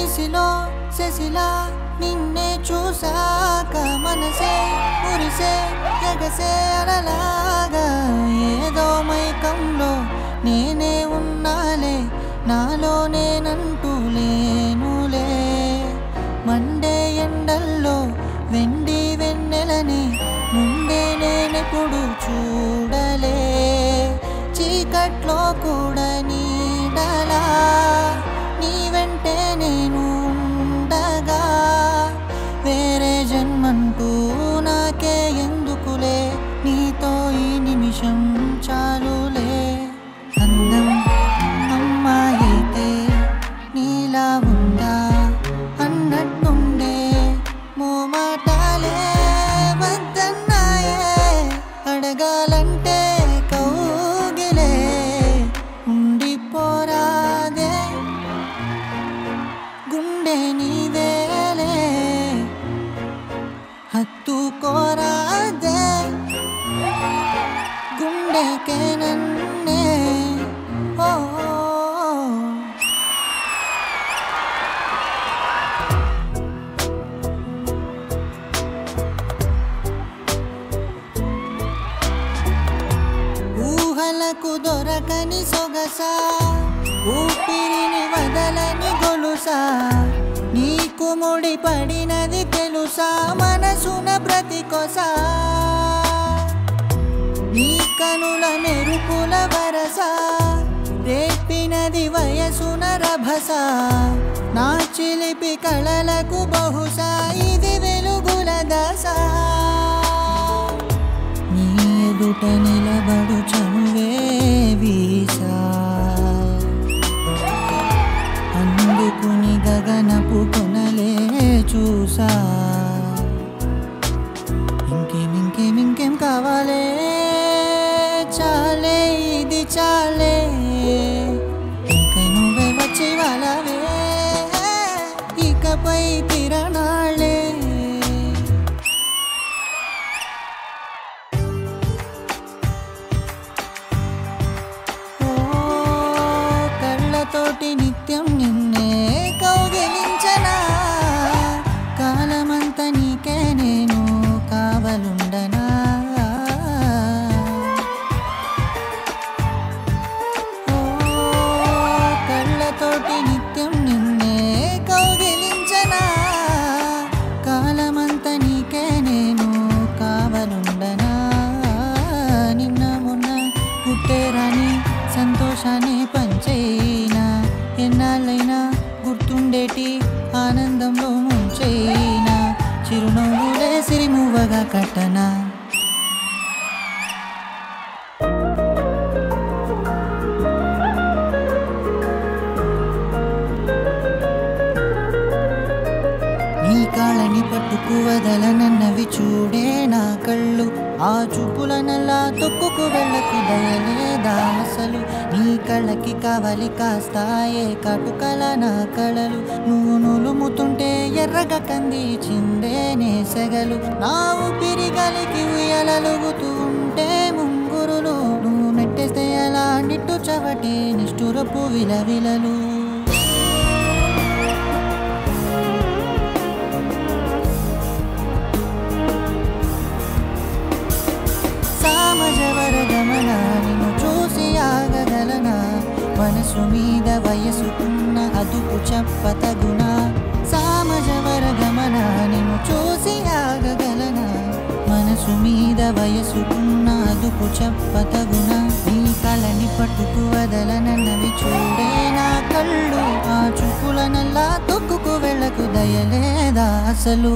దిశలో శశిలా నిన్నే చూసాక మనసే మురిసే ఎగసే అలలాగా ఏదో మైకంలో నేనే ఉన్నాలే నాలో నేనంటూ లేనులే మండే ఎండల్లో వెండి వెన్నెలని ముందే నేనెప్పుడు చూడలే చీకట్లో కూడా నీడలా నీ వెంటే నేను ఉండగా వేరే జన్మంటూ నాకే ఎందుకులే నీతో ఈ నిమిషం చాలులే అందం అమ్మాయితే నీలా ఉందా అన్నట్టుండే మోమాటాలే వద్దన్నాయే అడగాలంటే కౌగిలే ఉండిపోరాదే గుండె నీవేలే హత్తుకోరాదే గుండెకే నన్నే ఓ ఊహలకు దొరకని సొగసా ఊపిరిని వదలని గొలుసా నీకు ముడి పడినది తెలుసా మనసున బ్రతికొసా నీ కనుల మెరుపుల వరస రేపినది వయసున రభస నా చిలిపి కళలకు బహుశా ఇది వెలుగుల దశ నీ ఎదుట నిలబడు చనువే వీసా అందుకుని గగనపు కొనలే చూసా ఇంకేం ఇంకేం ఇంకేం కావాలే చాలే ఇది చాలే ఇంక నువ్వే వచ్చి వాళ్ళవే ఇకపై తిరణాళ్ళే ఓ కళ్ళతోటి నిత్యం నిన్నే కౌగిలించనా కాలమంతా నీకే నేను కావలుండనా ఓ కళ్ళతోటి నిత్యం నిన్నే కౌగిలించనా కాలమంతా నీకే నేను కావలుండనా నిన్న మొన్న పుట్టేరాని సంతోషాన్ని పంచైనా ఎన్నాళ్ళైనా గుర్తుండేటి ఆనందంలో ముంచైనా చిరునవ్వులే సిరిమువ్వగా కట్టనా నీ కాళ్ళని పట్టుకు వదలనన్నవి చూడే నా కళ్ళు ఆ చూపులనల్లా తొక్కుకు వెళ్ళకు దయలేదా అసలు నీ కళ్ళకి కావాలి కాస్తాయే కాటుకల నా కళలు నువ్వు నులుముతుంటే ఎర్రగా కంది చిందేనే సెగలు నా ఊపిరి గలికి ఉయ్యలలుగుతూ ఉంటే ముంగురులు నువ్వు నెట్టేస్తే ఎలా నిట్టు చవటి నిష్ఠురపు విలవిలలు సామజవర గమన నిన్ను చూసి ఆగగలనా మనసు మీద వయసుకున్న అదుపు చెప్పతగున సామజవర గమన నిన్ను చూసి ఆగగలనా మనసు మీద వయసుకున్న అదుపు చెప్పతగున నీ కళని పట్టుకు వదలనన్నవి చూడే నా కళ్ళు ఆ చూపులనల్లా తొక్కుకు వెళ్ళకు దయలేదా అసలు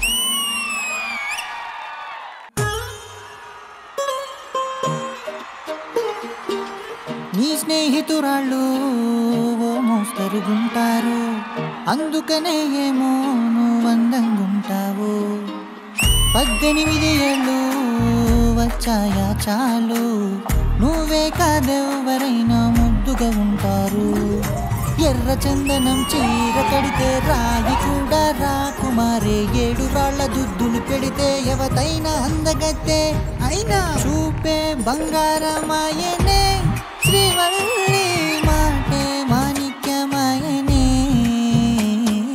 నీ స్నేహితురాళ్ళు ఓ మోస్తరుగుంటారు అందుకనే ఏమో నువ్వు అందంగుంటావు పద్దెనిమిది ఏళ్ళు వచ్చాయా చాలు నువ్వే కాదెవరైనా ముద్దుగా ఉంటారు ఎర్ర చందనం చీర కడితే రాగి కూడా రాకుమారే ఏడు రాళ్ల దుద్దులు పెడితే ఎవతైనా అందగత్తే అయినా చూపే బంగారమాయనే శ్రీవల్లి మాటే మాణిక్యమాయనే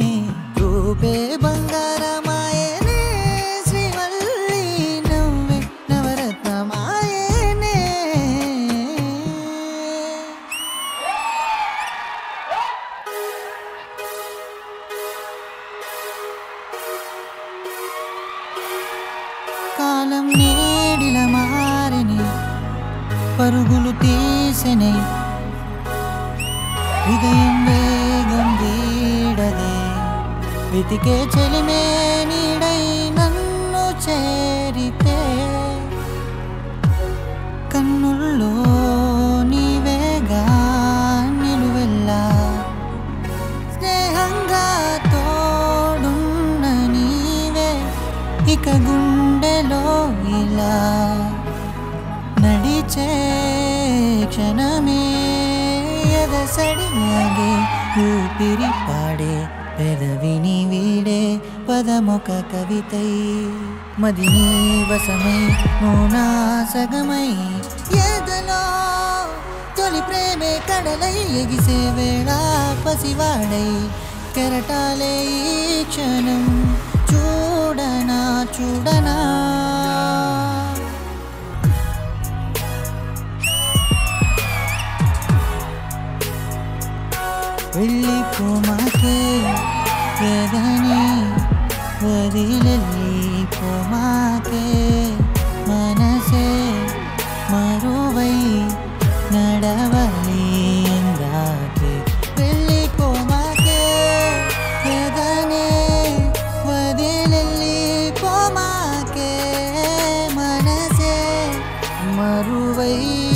హృదయం వేగం వీడదే వెతికే చెలిమే నీడై నన్ను చేరితే కన్నుల్లో నీవేగా నిలువెల్లా స్నేహంగా తోడున్న నీవే ఇక గుండెలో ఇలా నడిచే క్షణమే ఎదసడియాగే ఊపిరి పాడే పెదవిని వీడే పదమొక కవితై మదిని వశమై మౌనా సగమై ఎదలో తొలి ప్రేమే కడలై ఎగిసే వేళ పసివాడై కెరటాలే ఈ క్షణం చూడనా చూడనా వెళ్ళిపోమాకే వేదని వదిలిపోమాకే మనసే మరువై నడవలి ఎందాకే వెళ్ళిపోమాకే వేదనే వదిలిపోమాకే మనసే మరువై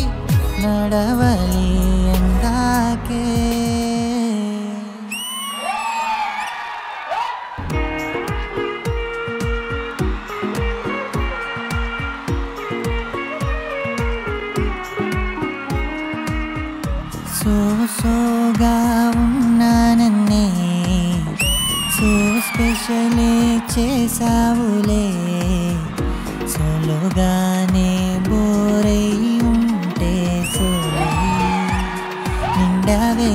నడవలి ఎందాకే సో సోగా ఉన్నానన్నే సో స్పెషలే చేసావులే సోలోగానే బోరై ఉంటే సోలై నిండవే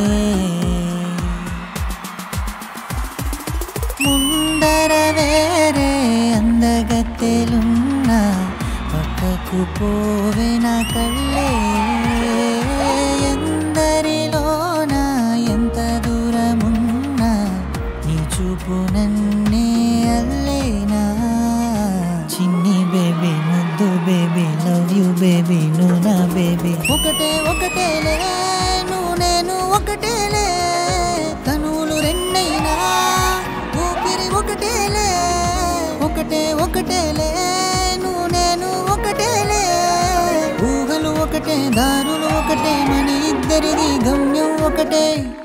ముందర వేరే అందగత్తెలున్నా పక్కకు పోవే నా కళ్ళే ఎందరిలోన ఎంత దూరమున్నా నీ చూపు నన్నే అల్లేనా చిన్ని బేబీ ముద్దు బేబీ లవ్ యూ బేబీ నువ్వు నా బేబీ ఒకటే ఒకటేలే నువ్వు నేను ఒకటేలే తనువులు రెండైనా ఊపిరి ఒకటేలే ఒకటే ఒకటేలే నువ్వు నేను ఒకటేలే ఊహలు ఒకటే దారులు ఒకటే మన ఇద్దరిది గమ్యం ఒకటే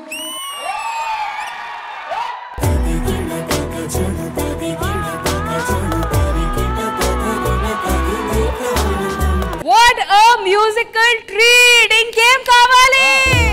వాట్ అ మ్యూజికల్ ట్రీట్ ఇంకేం కావాలి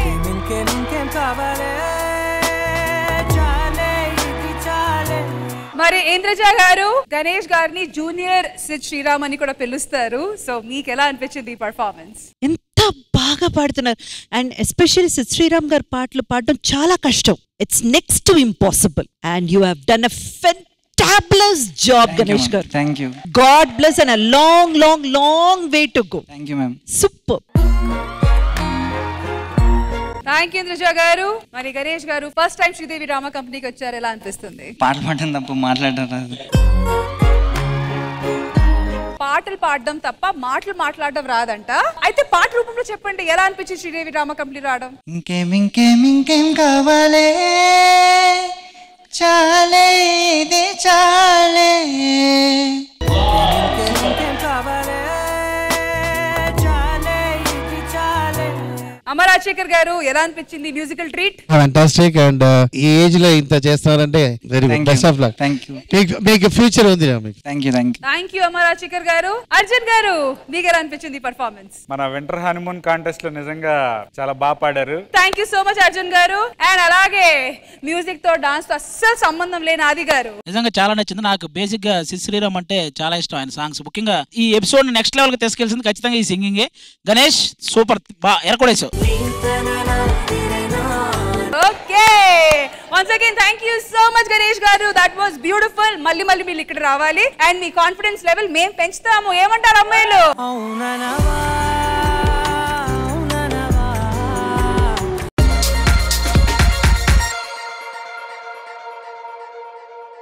మరి ఇంద్రజ గారు గణేష్ గారిని జూనియర్ సిద్ శ్రీరామ్ అని కూడా పిలుస్తారు సో మీకు ఎలా అనిపించింది ఈ పర్ఫార్మెన్స్ ఎంత బాగా పాడుతున్నారు అండ్ ఎస్పెషల్లీ సిద్ శ్రీరామ్ గారి పాటలు పాడడం చాలా కష్టం it's next to impossible and you have done uh fantabulous job Ganesh గారు thank you god bless and uh long long long way to go thank you ma'am super thank you Indraja గారు మరి గణేష్ గారు first time Sridevi drama కంపెనీకి వచ్చారు ఎలా అనిపిస్తుంది పాటలు పాడడం తప్ప మాట్లాడడం రాదు పాటలు పాడడం తప్ప మాటలు మాట్లాడడం రాదంట అయితే పాట రూపంలో చెప్పండి ఎలా అనిపించింది శ్రీదేవి డ్రామా కంపెనీ రావడం ఇంకేం ఇంకేం ఇంకేం కావాలే చాలే ఇది చాలే అమర్ రాజశేఖర్ గారు ఎలా అనిపించింది మ్యూజికల్ ట్రీట్ ఫ్యాంటాస్టిక్ అండ్ ఈ ఏజ్ లో ఇంత చేస్తున్నారంటే very good thank best you of luck thank you మీకు మీకు ఫ్యూచర్ ఉంది రా మీకు thank you thank you thank you Amar Rajasekhar గారు అర్జున్ గారు మీకు ఎలా అనిపించింది పర్ఫార్మెన్స్ మన వింటర్ హనీమూన్ కాంటెస్ట్ లో నిజంగా చాలా బాగా పాడారు thank you so much Arjun గారు అండ్ అలాగే మ్యూజిక్ తో డాన్స్ తో అస్సలు సంబంధం లేని ఆది గారు నిజంగా చాలా నచ్చింది నాకు బేసిక్ గా సి శ్రీరామ్ అంటే చాలా ఇష్టం ఆయన సాంగ్స్ ముఖ్యంగా ఈ ఎపిసోడ్ నెక్స్ట్ లెవెల్ కి తీసుకెళ్తుంది ఖచ్చితంగా ఈ సింగింగే గణేష్ సూపర్ బా ఎరకొడేసావు okay once again thank you so much Ganesh గారు దట్ వాస్ బ్యూటిఫుల్ మళ్ళీ మళ్ళీ మీరు ఇక్కడ రావాలి అండ్ మీ కాన్ఫిడెన్స్ లెవెల్ మేము పెంచుతాము ఏమంటారు అమ్మాయిలు అవుననవా